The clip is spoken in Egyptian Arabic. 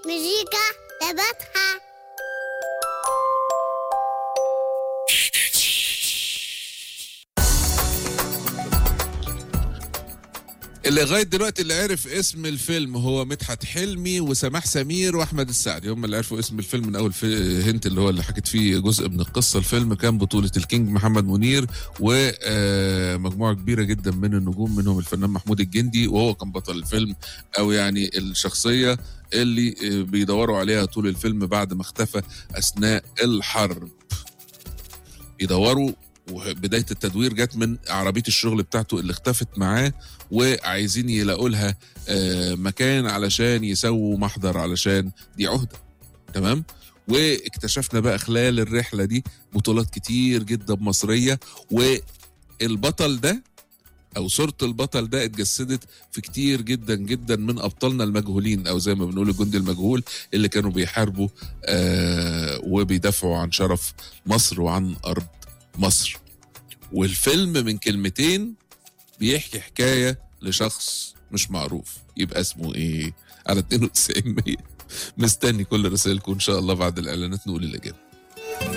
مزيكا تبعتها اللي لغايه دلوقتي اللي عرف اسم الفيلم هو مدحت حلمي وسماح سمير واحمد السعدي هم اللي عرفوا اسم الفيلم من اول في هنت اللي هو اللي حكيت فيه جزء من القصه الفيلم كان بطوله الكينج محمد منير ومجموعه كبيره جدا من النجوم منهم الفنان محمود الجندي وهو كان بطل الفيلم او يعني الشخصيه اللي آه، بيدوروا عليها طول الفيلم بعد ما اختفى اثناء الحرب يدوروا وبدايه التدوير جت من عربيه الشغل بتاعته اللي اختفت معاه وعايزين يلاقوا لها آه، مكان علشان يسووا محضر علشان دي عهده تمام واكتشفنا بقى خلال الرحله دي بطولات كتير جدا مصريه والبطل ده او صوره البطل ده اتجسدت في كتير جدا جدا من ابطالنا المجهولين او زي ما بنقول الجندي المجهول اللي كانوا بيحاربوا آه وبيدافعوا عن شرف مصر وعن ارض مصر والفيلم من كلمتين بيحكي حكايه لشخص مش معروف يبقى اسمه ايه على 92 مستني كل رسائلكم ان شاء الله بعد الاعلانات نقول الاجابه